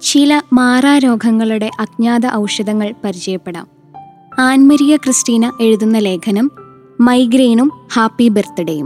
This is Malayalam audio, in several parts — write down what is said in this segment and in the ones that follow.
ചില മാറാരോഗങ്ങളുടെ അജ്ഞാത ഔഷധങ്ങൾ പരിചയപ്പെടാം ആൻമരിയ ക്രിസ്റ്റീന എഴുതുന്ന ലേഖനം മൈഗ്രെയിനും ഹാപ്പി ബർത്ത്ഡേയും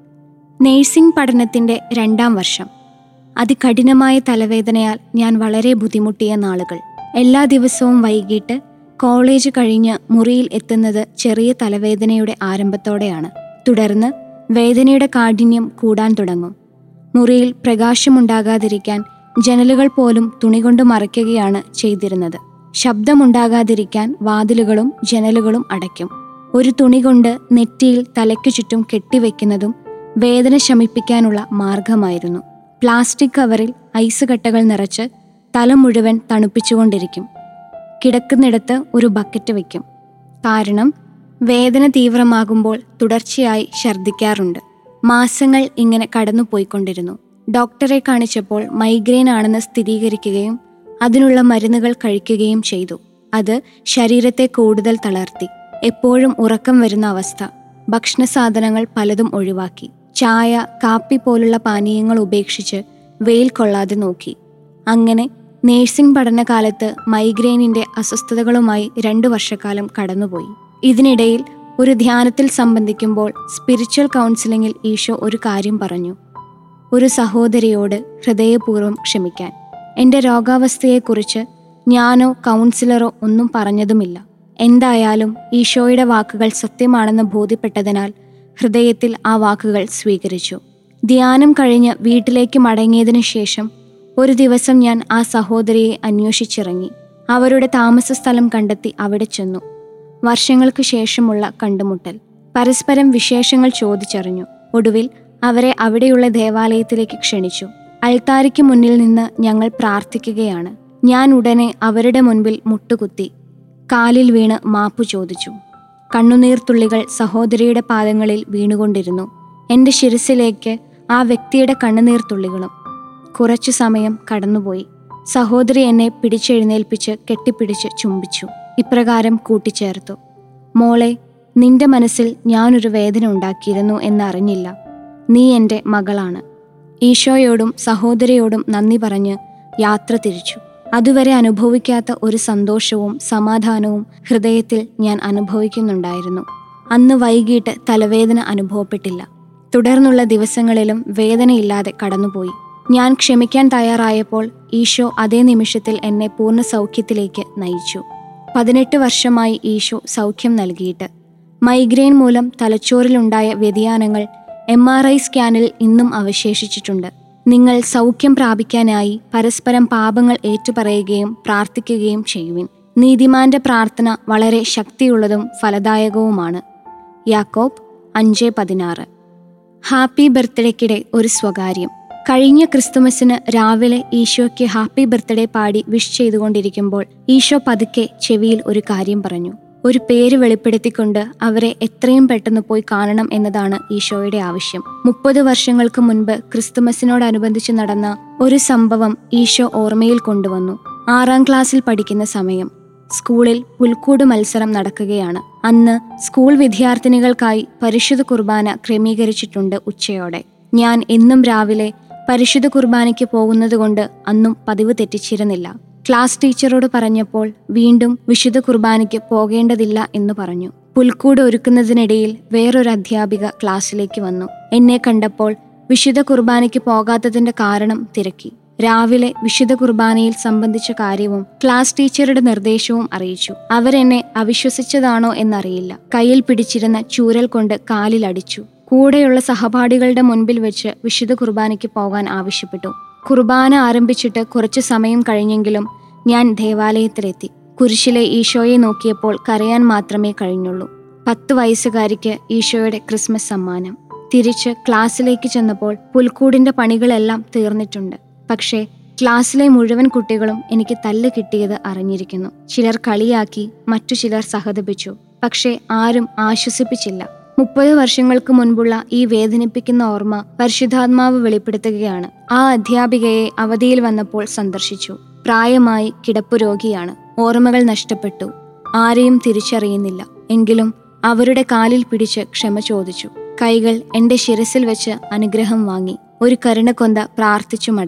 നേഴ്സിംഗ് പഠനത്തിൻ്റെ രണ്ടാം വർഷം അതികഠിനമായ തലവേദനയാൽ ഞാൻ വളരെ ബുദ്ധിമുട്ടിയ നാളുകൾ എല്ലാ ദിവസവും വൈകിട്ട് കോളേജ് കഴിഞ്ഞ് മുറിയിൽ എത്തുന്നത് ചെറിയ തലവേദനയുടെ ആരംഭത്തോടെയാണ് തുടർന്ന് വേദനയുടെ കാഠിന്യം കൂടാൻ തുടങ്ങും മുറിയിൽ പ്രകാശമുണ്ടാകാതിരിക്കാൻ ജനലുകൾ പോലും തുണികൊണ്ട് മറയ്ക്കുകയാണ് ചെയ്തിരുന്നത് ശബ്ദമുണ്ടാകാതിരിക്കാൻ വാതിലുകളും ജനലുകളും അടയ്ക്കും ഒരു തുണി കൊണ്ട് നെറ്റിയിൽ തലയ്ക്കു ചുറ്റും കെട്ടിവെക്കുന്നതും വേദന ശമിപ്പിക്കാനുള്ള മാർഗമായിരുന്നു പ്ലാസ്റ്റിക് കവറിൽ ഐസ് കട്ടകൾ നിറച്ച് തല മുഴുവൻ തണുപ്പിച്ചുകൊണ്ടിരിക്കും കിടക്കുന്നിടത്ത് ഒരു ബക്കറ്റ് വയ്ക്കും കാരണം വേദന തീവ്രമാകുമ്പോൾ തുടർച്ചയായി ഛർദ്ദിക്കാറുണ്ട് മാസങ്ങൾ ഇങ്ങനെ കടന്നുപോയിക്കൊണ്ടിരുന്നു ഡോക്ടറെ കാണിച്ചപ്പോൾ മൈഗ്രെയിൻ ആണെന്ന് സ്ഥിരീകരിക്കുകയും അതിനുള്ള മരുന്നുകൾ കഴിക്കുകയും ചെയ്തു അത് ശരീരത്തെ കൂടുതൽ തളർത്തി എപ്പോഴും ഉറക്കം വരുന്ന അവസ്ഥ ഭക്ഷണ സാധനങ്ങൾ പലതും ഒഴിവാക്കി ചായ കാപ്പി പോലുള്ള പാനീയങ്ങൾ ഉപേക്ഷിച്ച് വെയിൽ കൊള്ളാതെ നോക്കി അങ്ങനെ നേഴ്സിംഗ് പഠനകാലത്ത് മൈഗ്രെയിനിന്റെ അസ്വസ്ഥതകളുമായി രണ്ടു വർഷക്കാലം കടന്നുപോയി ഇതിനിടയിൽ ഒരു ധ്യാനത്തിൽ സംബന്ധിക്കുമ്പോൾ സ്പിരിച്വൽ കൗൺസിലിംഗിൽ ഈശോ ഒരു കാര്യം പറഞ്ഞു ഒരു സഹോദരിയോട് ഹൃദയപൂർവ്വം ക്ഷമിക്കാൻ എൻ്റെ രോഗാവസ്ഥയെക്കുറിച്ച് ഞാനോ കൗൺസിലറോ ഒന്നും പറഞ്ഞതുമില്ല എന്തായാലും ഈശോയുടെ വാക്കുകൾ സത്യമാണെന്ന് ബോധ്യപ്പെട്ടതിനാൽ ഹൃദയത്തിൽ ആ വാക്കുകൾ സ്വീകരിച്ചു ധ്യാനം കഴിഞ്ഞ് വീട്ടിലേക്ക് മടങ്ങിയതിനു ശേഷം ഒരു ദിവസം ഞാൻ ആ സഹോദരിയെ അന്വേഷിച്ചിറങ്ങി അവരുടെ താമസ സ്ഥലം കണ്ടെത്തി അവിടെ ചെന്നു വർഷങ്ങൾക്ക് ശേഷമുള്ള കണ്ടുമുട്ടൽ പരസ്പരം വിശേഷങ്ങൾ ചോദിച്ചറിഞ്ഞു ഒടുവിൽ അവരെ അവിടെയുള്ള ദേവാലയത്തിലേക്ക് ക്ഷണിച്ചു അൾത്താരിക്ക് മുന്നിൽ നിന്ന് ഞങ്ങൾ പ്രാർത്ഥിക്കുകയാണ് ഞാൻ ഉടനെ അവരുടെ മുൻപിൽ മുട്ടുകുത്തി കാലിൽ വീണ് മാപ്പു ചോദിച്ചു കണ്ണുനീർ തുള്ളികൾ സഹോദരിയുടെ പാദങ്ങളിൽ വീണുകൊണ്ടിരുന്നു എൻ്റെ ശിരസിലേക്ക് ആ വ്യക്തിയുടെ കണ്ണുനീർ തുള്ളികളും കുറച്ചു സമയം കടന്നുപോയി സഹോദരി എന്നെ പിടിച്ചെഴുന്നേൽപ്പിച്ച് കെട്ടിപ്പിടിച്ച് ചുംബിച്ചു ഇപ്രകാരം കൂട്ടിച്ചേർത്തു മോളെ നിന്റെ മനസ്സിൽ ഞാനൊരു വേദന ഉണ്ടാക്കിയിരുന്നു എന്നറിഞ്ഞില്ല നീ എൻ്റെ മകളാണ് ഈശോയോടും സഹോദരിയോടും നന്ദി പറഞ്ഞ് യാത്ര തിരിച്ചു അതുവരെ അനുഭവിക്കാത്ത ഒരു സന്തോഷവും സമാധാനവും ഹൃദയത്തിൽ ഞാൻ അനുഭവിക്കുന്നുണ്ടായിരുന്നു അന്ന് വൈകിട്ട് തലവേദന അനുഭവപ്പെട്ടില്ല തുടർന്നുള്ള ദിവസങ്ങളിലും വേദനയില്ലാതെ കടന്നുപോയി ഞാൻ ക്ഷമിക്കാൻ തയ്യാറായപ്പോൾ ഈശോ അതേ നിമിഷത്തിൽ എന്നെ പൂർണ്ണ സൗഖ്യത്തിലേക്ക് നയിച്ചു പതിനെട്ട് വർഷമായി ഈശോ സൗഖ്യം നൽകിയിട്ട് മൈഗ്രെയിൻ മൂലം തലച്ചോറിലുണ്ടായ വ്യതിയാനങ്ങൾ എം ആർ ഐ സ്കാനിൽ ഇന്നും അവശേഷിച്ചിട്ടുണ്ട് നിങ്ങൾ സൗഖ്യം പ്രാപിക്കാനായി പരസ്പരം പാപങ്ങൾ ഏറ്റുപറയുകയും പ്രാർത്ഥിക്കുകയും ചെയ്യുവിൻ നീതിമാന്റെ പ്രാർത്ഥന വളരെ ശക്തിയുള്ളതും ഫലദായകവുമാണ് യാക്കോബ് അഞ്ച് പതിനാറ് ഹാപ്പി ബർത്ത്ഡേക്കിടെ ഒരു സ്വകാര്യം കഴിഞ്ഞ ക്രിസ്തുമസിന് രാവിലെ ഈശോയ്ക്ക് ഹാപ്പി ബർത്ത്ഡേ പാടി വിഷ് ചെയ്തുകൊണ്ടിരിക്കുമ്പോൾ ഈശോ പതുക്കെ ചെവിയിൽ ഒരു കാര്യം പറഞ്ഞു ഒരു പേര് വെളിപ്പെടുത്തിക്കൊണ്ട് അവരെ എത്രയും പെട്ടെന്ന് പോയി കാണണം എന്നതാണ് ഈശോയുടെ ആവശ്യം മുപ്പത് വർഷങ്ങൾക്ക് മുൻപ് ക്രിസ്തുമസിനോടനുബന്ധിച്ച് നടന്ന ഒരു സംഭവം ഈശോ ഓർമ്മയിൽ കൊണ്ടുവന്നു ആറാം ക്ലാസ്സിൽ പഠിക്കുന്ന സമയം സ്കൂളിൽ പുൽക്കൂട് മത്സരം നടക്കുകയാണ് അന്ന് സ്കൂൾ വിദ്യാർത്ഥിനികൾക്കായി പരിശുദ്ധ കുർബാന ക്രമീകരിച്ചിട്ടുണ്ട് ഉച്ചയോടെ ഞാൻ എന്നും രാവിലെ പരിശുദ്ധ കുർബാനയ്ക്ക് പോകുന്നതുകൊണ്ട് അന്നും പതിവ് തെറ്റിച്ചിരുന്നില്ല ക്ലാസ് ടീച്ചറോട് പറഞ്ഞപ്പോൾ വീണ്ടും വിശുദ്ധ കുർബാനയ്ക്ക് പോകേണ്ടതില്ല എന്ന് പറഞ്ഞു പുൽക്കൂട് ഒരുക്കുന്നതിനിടയിൽ വേറൊരു അധ്യാപിക ക്ലാസ്സിലേക്ക് വന്നു എന്നെ കണ്ടപ്പോൾ വിശുദ്ധ കുർബാനയ്ക്ക് പോകാത്തതിന്റെ കാരണം തിരക്കി രാവിലെ വിശുദ്ധ കുർബാനയിൽ സംബന്ധിച്ച കാര്യവും ക്ലാസ് ടീച്ചറുടെ നിർദ്ദേശവും അറിയിച്ചു അവരെന്നെ അവിശ്വസിച്ചതാണോ എന്നറിയില്ല കയ്യിൽ പിടിച്ചിരുന്ന ചൂരൽ കൊണ്ട് കാലിൽ അടിച്ചു കൂടെയുള്ള സഹപാഠികളുടെ മുൻപിൽ വെച്ച് വിശുദ്ധ കുർബാനയ്ക്ക് പോകാൻ ആവശ്യപ്പെട്ടു കുർബാന ആരംഭിച്ചിട്ട് കുറച്ചു സമയം കഴിഞ്ഞെങ്കിലും ഞാൻ ദേവാലയത്തിലെത്തി കുരിശിലെ ഈശോയെ നോക്കിയപ്പോൾ കരയാൻ മാത്രമേ കഴിഞ്ഞുള്ളൂ പത്ത് വയസ്സുകാരിക്ക് ഈശോയുടെ ക്രിസ്മസ് സമ്മാനം തിരിച്ച് ക്ലാസ്സിലേക്ക് ചെന്നപ്പോൾ പുൽക്കൂടിന്റെ പണികളെല്ലാം തീർന്നിട്ടുണ്ട് പക്ഷേ ക്ലാസ്സിലെ മുഴുവൻ കുട്ടികളും എനിക്ക് തല്ല് കിട്ടിയത് അറിഞ്ഞിരിക്കുന്നു ചിലർ കളിയാക്കി മറ്റു ചിലർ സഹതപിച്ചു പക്ഷേ ആരും ആശ്വസിപ്പിച്ചില്ല മുപ്പത് വർഷങ്ങൾക്ക് മുൻപുള്ള ഈ വേദനിപ്പിക്കുന്ന ഓർമ്മ പരിശുദ്ധാത്മാവ് വെളിപ്പെടുത്തുകയാണ് ആ അധ്യാപികയെ അവധിയിൽ വന്നപ്പോൾ സന്ദർശിച്ചു പ്രായമായി കിടപ്പു രോഗിയാണ് ഓർമ്മകൾ നഷ്ടപ്പെട്ടു ആരെയും തിരിച്ചറിയുന്നില്ല എങ്കിലും അവരുടെ കാലിൽ പിടിച്ച് ക്ഷമ ചോദിച്ചു കൈകൾ എന്റെ ശിരസിൽ വെച്ച് അനുഗ്രഹം വാങ്ങി ഒരു കരുണക്കൊന്ത പ്രാർത്ഥിച്ചു മടങ്ങി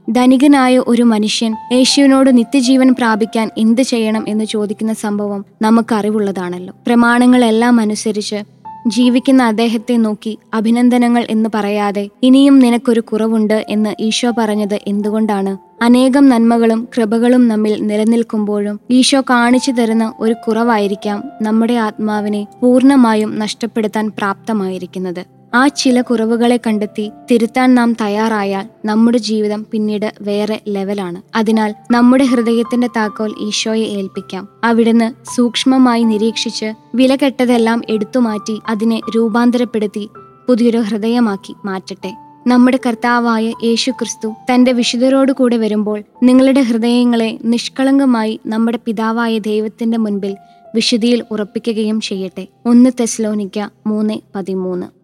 ധനികനായ ഒരു മനുഷ്യൻ യേശുവിനോട് നിത്യജീവൻ പ്രാപിക്കാൻ എന്ത് ചെയ്യണം എന്ന് ചോദിക്കുന്ന സംഭവം നമുക്ക് അറിവുള്ളതാണല്ലോ പ്രമാണങ്ങളെല്ലാം അനുസരിച്ച് ജീവിക്കുന്ന അദ്ദേഹത്തെ നോക്കി അഭിനന്ദനങ്ങൾ എന്ന് പറയാതെ ഇനിയും നിനക്കൊരു കുറവുണ്ട് എന്ന് ഈശോ പറഞ്ഞത് എന്തുകൊണ്ടാണ് അനേകം നന്മകളും കൃപകളും നമ്മിൽ നിലനിൽക്കുമ്പോഴും ഈശോ കാണിച്ചു തരുന്ന ഒരു കുറവായിരിക്കാം നമ്മുടെ ആത്മാവിനെ പൂർണ്ണമായും നഷ്ടപ്പെടുത്താൻ പ്രാപ്തമായിരിക്കുന്നത് ആ ചില കുറവുകളെ കണ്ടെത്തി തിരുത്താൻ നാം തയ്യാറായാൽ നമ്മുടെ ജീവിതം പിന്നീട് വേറെ ലെവലാണ് അതിനാൽ നമ്മുടെ ഹൃദയത്തിന്റെ താക്കോൽ ഈശോയെ ഏൽപ്പിക്കാം അവിടുന്ന് സൂക്ഷ്മമായി നിരീക്ഷിച്ച് വിലകെട്ടതെല്ലാം എടുത്തുമാറ്റി അതിനെ രൂപാന്തരപ്പെടുത്തി പുതിയൊരു ഹൃദയമാക്കി മാറ്റട്ടെ നമ്മുടെ കർത്താവായ യേശു ക്രിസ്തു തന്റെ വിശുദ്ധരോട് കൂടെ വരുമ്പോൾ നിങ്ങളുടെ ഹൃദയങ്ങളെ നിഷ്കളങ്കമായി നമ്മുടെ പിതാവായ ദൈവത്തിന്റെ മുൻപിൽ വിശുദ്ധിയിൽ ഉറപ്പിക്കുകയും ചെയ്യട്ടെ ഒന്ന് തെസ്ലോനിക്ക മൂന്ന് പതിമൂന്ന്